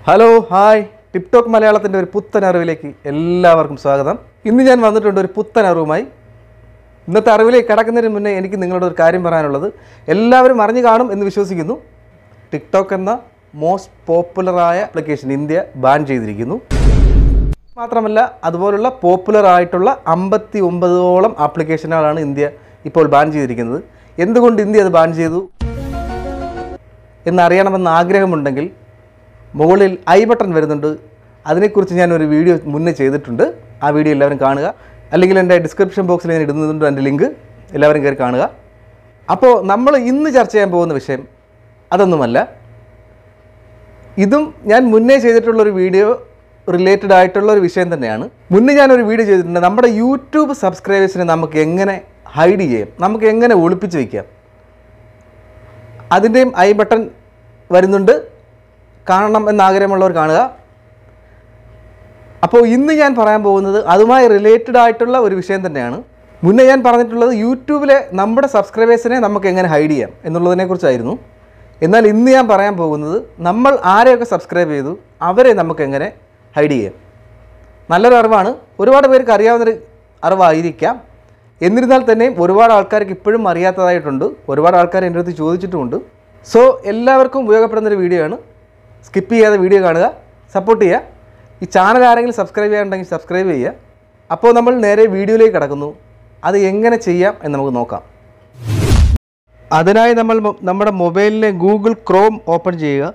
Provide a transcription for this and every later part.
hello hi TikTok മലയാളത്തിൻ്റെ ഒരു പുത്തൻ അറിവിലേക്ക് എല്ലാവർക്കും സ്വാഗതം ഇന്ന് ഞാൻ വന്നിട്ടുണ്ട് ഒരു പുത്തൻ അറിവുമായി ഇന്നത്തെ അറിവിലേക്ക് കടക്കുന്നതിന് മുന്നേ എനിക്ക് നിങ്ങളോട് ഒരു കാര്യം പറയാനുള്ളത് എല്ലാവരും അറിഞ്ഞു കാണും എന്ന് വിശ്വസിക്കുന്നു ടിക്ടോക്ക് എന്ന മോസ്റ്റ് പോപ്പുലറായ ആപ്ലിക്കേഷൻ ഇന്ത്യ ബാൻ ചെയ്തിരിക്കുന്നു മാത്രമല്ല അതുപോലുള്ള പോപ്പുലർ ആയിട്ടുള്ള അമ്പത്തി ഒമ്പതോളം ആപ്ലിക്കേഷനുകളാണ് ഇന്ത്യ ഇപ്പോൾ ബാൻ ചെയ്തിരിക്കുന്നത് എന്തുകൊണ്ട് ഇന്ത്യ അത് ബാൻ ചെയ്തു എന്നറിയണമെന്ന് ആഗ്രഹമുണ്ടെങ്കിൽ മുകളിൽ ഐ ബട്ടൺ വരുന്നുണ്ട് അതിനെക്കുറിച്ച് ഞാൻ ഒരു വീഡിയോ മുന്നേ ചെയ്തിട്ടുണ്ട് ആ വീഡിയോ എല്ലാവരും കാണുക അല്ലെങ്കിൽ എൻ്റെ ഡിസ്ക്രിപ്ഷൻ ബോക്സിൽ ഞാൻ ഇടുന്നുണ്ട് എൻ്റെ ലിങ്ക് എല്ലാവരും കയറി കാണുക അപ്പോൾ നമ്മൾ ഇന്ന് ചർച്ച ചെയ്യാൻ പോകുന്ന വിഷയം അതൊന്നുമല്ല ഇതും ഞാൻ മുന്നേ ചെയ്തിട്ടുള്ളൊരു വീഡിയോ റിലേറ്റഡ് ആയിട്ടുള്ള ഒരു വിഷയം തന്നെയാണ് മുന്നേ ഞാനൊരു വീഡിയോ ചെയ്തിട്ടുണ്ട് നമ്മുടെ യൂട്യൂബ് സബ്സ്ക്രൈബേഴ്സിനെ നമുക്ക് എങ്ങനെ ഹൈഡ് ചെയ്യാം നമുക്ക് എങ്ങനെ ഒളിപ്പിച്ച് വയ്ക്കാം അതിൻ്റെയും ഐ ബട്ടൺ വരുന്നുണ്ട് കാണണം എന്ന് ആഗ്രഹമുള്ളവർ കാണുക അപ്പോൾ ഇന്ന് ഞാൻ പറയാൻ പോകുന്നത് അതുമായി റിലേറ്റഡ് ആയിട്ടുള്ള ഒരു വിഷയം തന്നെയാണ് മുന്നേ ഞാൻ പറഞ്ഞിട്ടുള്ളത് യൂട്യൂബിലെ നമ്മുടെ സബ്സ്ക്രൈബേഴ്സിനെ നമുക്ക് എങ്ങനെ ഹൈഡ് ചെയ്യാം എന്നുള്ളതിനെക്കുറിച്ചായിരുന്നു എന്നാൽ ഇന്ന് ഞാൻ പറയാൻ പോകുന്നത് നമ്മൾ ആരെയൊക്കെ സബ്സ്ക്രൈബ് ചെയ്തു അവരെ നമുക്ക് എങ്ങനെ ഹൈഡ് ചെയ്യാം നല്ലൊരു അറിവാണ് ഒരുപാട് പേർക്ക് അറിയാവുന്നൊരു അറിവായിരിക്കാം എന്നിരുന്നാൽ തന്നെയും ഒരുപാട് ആൾക്കാർക്ക് ഇപ്പോഴും അറിയാത്തതായിട്ടുണ്ട് ഒരുപാട് ആൾക്കാർ എൻ്റെ അടുത്ത് ചോദിച്ചിട്ടുമുണ്ട് സോ എല്ലാവർക്കും ഉപയോഗപ്പെടുന്നൊരു വീഡിയോ ആണ് സ്കിപ്പ് ചെയ്യാതെ വീഡിയോ കാണുക സപ്പോർട്ട് ചെയ്യുക ഈ ചാനൽ ആരെങ്കിലും സബ്സ്ക്രൈബ് ചെയ്യാനുണ്ടെങ്കിൽ സബ്സ്ക്രൈബ് ചെയ്യുക അപ്പോൾ നമ്മൾ നേരെ വീഡിയോയിലേക്ക് കടക്കുന്നു അത് എങ്ങനെ ചെയ്യാം എന്ന് നമുക്ക് നോക്കാം അതിനായി നമ്മൾ മൊ- നമ്മുടെ മൊബൈലിലെ ഗൂഗിൾ ക്രോം ഓപ്പൺ ചെയ്യുക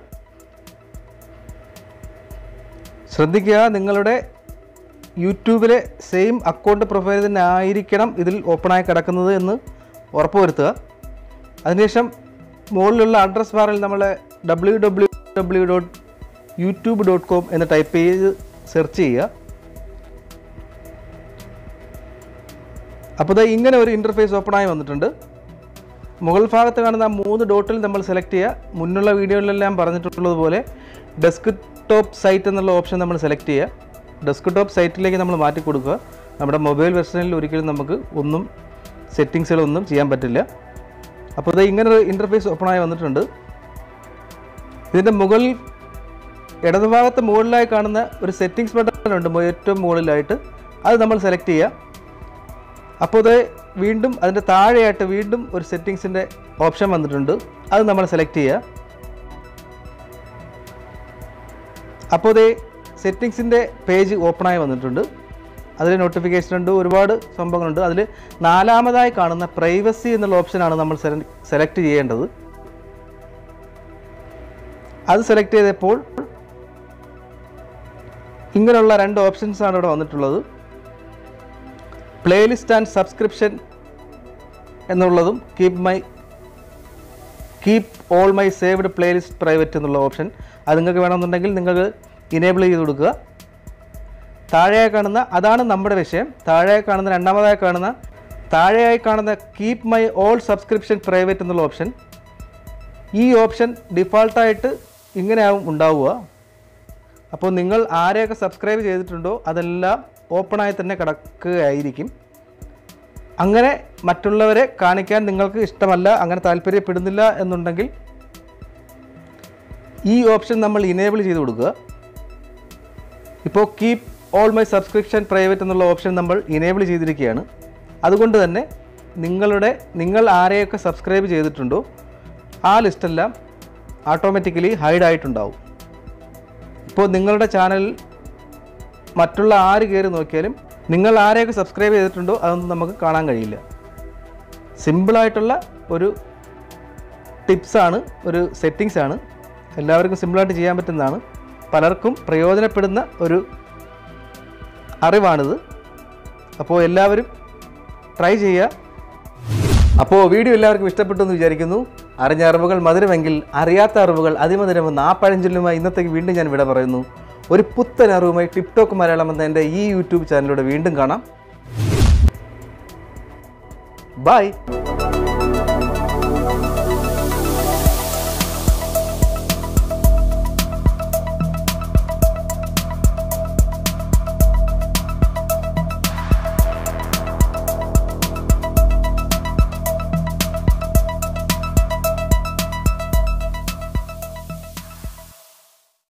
ശ്രദ്ധിക്കുക നിങ്ങളുടെ യൂട്യൂബിലെ സെയിം അക്കൗണ്ട് പ്രൊഫൈൽ തന്നെ ആയിരിക്കണം ഇതിൽ ഓപ്പണായി കിടക്കുന്നത് എന്ന് ഉറപ്പുവരുത്തുക അതിനുശേഷം മുകളിലുള്ള അഡ്രസ് ബാറിൽ നമ്മൾ W W W dot YouTube dot com എന്ന് ടൈപ്പ് ചെയ്ത് സെർച്ച് ചെയ്യുക അപ്പോൾ ദാ ഇങ്ങനെ ഒരു ഇൻ്റർഫേസ് ഓപ്പണായി വന്നിട്ടുണ്ട് മുകൾ ഭാഗത്ത് കാണുന്ന ആ മൂന്ന് ഡോട്ടിൽ നമ്മൾ സെലക്ട് ചെയ്യുക മുന്നുള്ള വീഡിയോയിലെല്ലാം പറഞ്ഞിട്ടുള്ളതുപോലെ ഡെസ്ക് ടോപ്പ് സൈറ്റ് എന്നുള്ള ഓപ്ഷൻ നമ്മൾ സെലക്ട് ചെയ്യുക ഡെസ്ക് ടോപ്പ് സൈറ്റിലേക്ക് നമ്മൾ മാറ്റി കൊടുക്കുക നമ്മുടെ മൊബൈൽ വെർഷനിൽ ഒരിക്കലും നമുക്ക് ഒന്നും സെറ്റിങ്സുകളൊന്നും ചെയ്യാൻ പറ്റില്ല അപ്പോൾ ഇത് ഇങ്ങനെ ഒരു ഇൻ്റർഫേസ് ഓപ്പണായി വന്നിട്ടുണ്ട് ഇതിൻ്റെ മുകളിൽ ഇടതുഭാഗത്ത് മുകളിലായി കാണുന്ന ഒരു സെറ്റിങ്സ് ബട്ടൺ ഉണ്ട് മു- ഏറ്റവും മുകളിലായിട്ട് അത് നമ്മൾ സെലക്ട് ചെയ്യുക അപ്പോൾ ഇത് വീണ്ടും അതിൻ്റെ താഴെയായിട്ട് വീണ്ടും ഒരു സെറ്റിങ്സിൻ്റെ ഓപ്ഷൻ വന്നിട്ടുണ്ട് അത് നമ്മൾ സെലക്ട് ചെയ്യുക അപ്പോൾ ഇത് സെറ്റിങ്സിൻ്റെ പേജ് ഓപ്പണായി വന്നിട്ടുണ്ട് അതിൽ നോട്ടിഫിക്കേഷൻ ഉണ്ട് ഒരുപാട് സംഭവങ്ങളുണ്ട് അതിൽ നാലാമതായി കാണുന്ന പ്രൈവസി എന്നുള്ള ഓപ്ഷനാണ് നമ്മൾ സെലക്ട് ചെയ്യേണ്ടത് അത് സെലക്ട് ചെയ്തപ്പോൾ ഇങ്ങനെയുള്ള രണ്ട് ഓപ്ഷൻസ് ആണ് ഇവിടെ വന്നിട്ടുള്ളത് പ്ലേലിസ്റ്റ് ആൻഡ് സബ്സ്ക്രിപ്ഷൻ എന്നുള്ളതും keep my keep all my saved playlist private എന്നുള്ള ഓപ്ഷൻ അത് നിങ്ങൾക്ക് വേണമെന്നുണ്ടെങ്കിൽ നിങ്ങൾക്ക് ഇനേബിൾ ചെയ്ത് കൊടുക്കുക താഴെയായി കാണുന്ന അതാണ് നമ്മുടെ വിഷയം താഴെയായി കാണുന്ന രണ്ടാമതായി കാണുന്ന താഴെയായി കാണുന്ന keep my all subscription private എന്നുള്ള ഓപ്ഷൻ ഈ ഓപ്ഷൻ ഡിഫാൾട്ടായിട്ട് ഇങ്ങനെയാവും ഉണ്ടാവുക അപ്പോൾ നിങ്ങൾ ആരെയൊക്കെ സബ്സ്ക്രൈബ് ചെയ്തിട്ടുണ്ടോ അതെല്ലാം ഓപ്പണായി തന്നെ കിടക്കുകയായിരിക്കും അങ്ങനെ മറ്റുള്ളവരെ കാണിക്കാൻ നിങ്ങൾക്ക് ഇഷ്ടമല്ല അങ്ങനെ താല്പര്യപ്പെടുന്നില്ല എന്നുണ്ടെങ്കിൽ ഈ ഓപ്ഷൻ നമ്മൾ ഇനേബിൾ ചെയ്ത് കൊടുക്കുക ഇപ്പോൾ keep all my subscription private എന്നുള്ള ഓപ്ഷൻ നമ്മൾ ഇനേബിൾ ചെയ്തിരിക്കുകയാണ് അതുകൊണ്ട് തന്നെ നിങ്ങളുടെ നിങ്ങൾ ആരെയൊക്കെ സബ്സ്ക്രൈബ് ചെയ്തിട്ടുണ്ടോ ആ ലിസ്റ്റെല്ലാം ഓട്ടോമാറ്റിക്കലി ഹൈഡ് ആയിട്ടുണ്ടാവും ഇപ്പോൾ നിങ്ങളുടെ ചാനൽ മറ്റുള്ള ആര് കയറി നോക്കിയാലും നിങ്ങൾ ആരെയൊക്കെ സബ്സ്ക്രൈബ് ചെയ്തിട്ടുണ്ടോ അതൊന്നും നമുക്ക് കാണാൻ കഴിയില്ല സിമ്പിളായിട്ടുള്ള ഒരു ടിപ്സാണ് ഒരു സെറ്റിങ്സ് ആണ് എല്ലാവർക്കും സിമ്പിളായിട്ട് ചെയ്യാൻ പറ്റുന്നതാണ് പലർക്കും പ്രയോജനപ്പെടുന്ന ഒരു അറിവാണിത് അപ്പോൾ എല്ലാവരും ട്രൈ ചെയ്യുക അപ്പോൾ വീഡിയോ എല്ലാവർക്കും ഇഷ്ടപ്പെട്ടു എന്ന് വിചാരിക്കുന്നു അറിഞ്ഞ അറിവുകൾ മധുരമെങ്കിൽ അറിയാത്ത അറിവുകൾ അതിമധുരമെന്ന് ആ പഴഞ്ചൊല്ലുമായി ഇന്നത്തേക്ക് വീണ്ടും ഞാൻ വിട പറയുന്നു ഒരു പുത്തൻ അറിവുമായി ടിക്ടോക്ക് മലയാളം എന്ന എൻ്റെ ഈ യൂട്യൂബ് ചാനലിലൂടെ വീണ്ടും കാണാം ബൈ